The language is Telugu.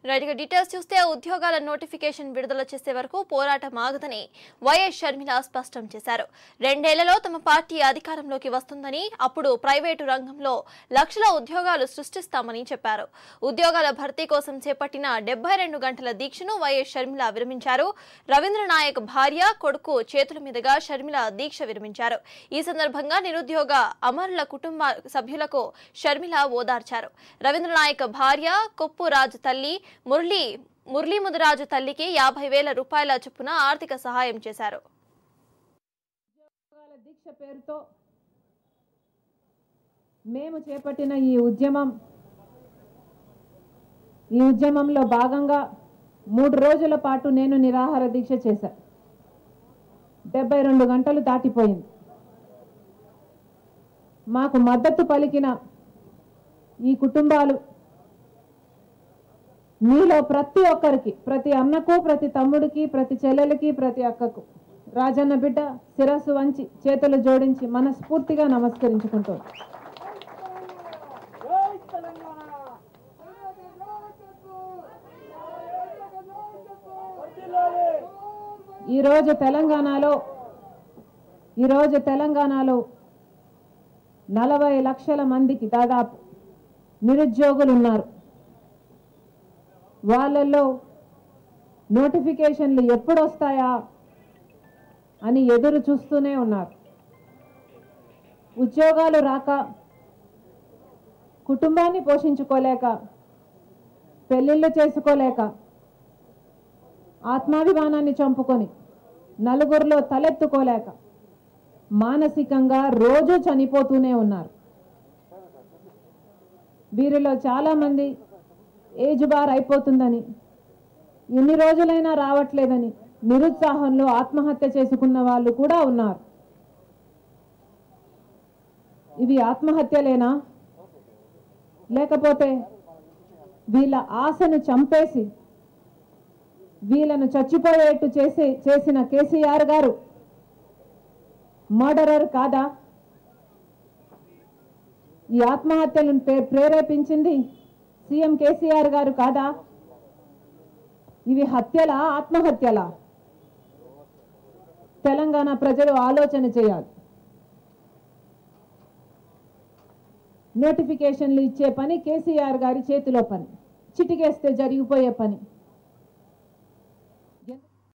రైట్ ఇక డీటెయిల్స్ చూస్తే ఉద్యోగాల నోటిఫికేషన్ విడుదల చేసే వరకు పోరాటం ఆగదని వైఎస్ షర్మిల స్పష్టం చేశారు రెండేళ్లలో తమ పార్టీ అధికారంలోకి వస్తుందని అప్పుడు ప్రైవేటు రంగంలో లక్షల ఉద్యోగాలు సృష్టిస్తామని చెప్పారు ఉద్యోగాల భర్తీ కోసం చేపట్టిన డెబ్బై రెండు గంటల దీక్షను వైఎస్ షర్మిల విరమించారు రవీంద్ర నాయక్ భార్య కొడుకు చేతుల మీదుగా షర్మిల దీక్ష విరమించారు ఈ సందర్భంగా నిరుద్యోగ అమరుల కుటుంబ సభ్యులకు షర్మిల ఓదార్చారు రవీంద్ర నాయక్ భార్య కొప్పు రాజు తల్లి మురళి మురళీ ముదిరాజు తల్లికి యాభై వేల రూపాయల చొప్పున ఆర్థిక సహాయం చేశారు ఉద్యోగాల దీక్ష పేరుతో మేము చేపట్టిన ఈ ఉద్యమం ఈ ఉద్యమంలో భాగంగా మూడు రోజుల పాటు నేను నిరాహార దీక్ష చేశా డెబ్బై రెండు గంటలు దాటిపోయింది మాకు మద్దతు పలికిన ఈ కుటుంబాలు మీలో ప్రతి ఒక్కరికి ప్రతి అన్నకు ప్రతి తమ్ముడికి ప్రతి చెల్లెలకి ప్రతి అక్కకు రాజన్న బిడ్డ శిరస్సు వంచి చేతులు జోడించి మనస్ఫూర్తిగా నమస్కరించుకుంటాం ఈరోజు తెలంగాణలో ఈరోజు తెలంగాణలో నలభై లక్షల మందికి దాదాపు నిరుద్యోగులు ఉన్నారు వాళ్ళల్లో నోటిఫికేషన్లు ఎప్పుడు వస్తాయా అని ఎదురు చూస్తూనే ఉన్నారు ఉద్యోగాలు రాక కుటుంబాన్ని పోషించుకోలేక పెళ్ళిళ్ళు చేసుకోలేక ఆత్మాభిమానాన్ని చంపుకొని నలుగురిలో తలెత్తుకోలేక మానసికంగా రోజు చనిపోతూనే ఉన్నారు వీరిలో చాలామంది ఏజ్ బార్ అయిపోతుందని ఎన్ని రోజులైనా రావట్లేదని నిరుత్సాహంలో ఆత్మహత్య చేసుకున్న వాళ్ళు కూడా ఉన్నారు ఇవి ఆత్మహత్యలేనా లేకపోతే వీళ్ళ ఆశను చంపేసి వీళ్ళను చచ్చిపోయేట్టు చేసి చేసిన కేసీఆర్ గారు మర్డరర్ కాదా ఈ ఆత్మహత్యలను ప్రే- ప్రేరేపించింది సీఎం కేసీఆర్ గారు కాదా ఇవి హత్యలా ఆత్మహత్యలా తెలంగాణ ప్రజలు ఆలోచన చేయాలి నోటిఫికేషన్లు ఇచ్చే పని కేసీఆర్ గారి చేతిలో పని చిటికేస్తే జరిగిపోయే పని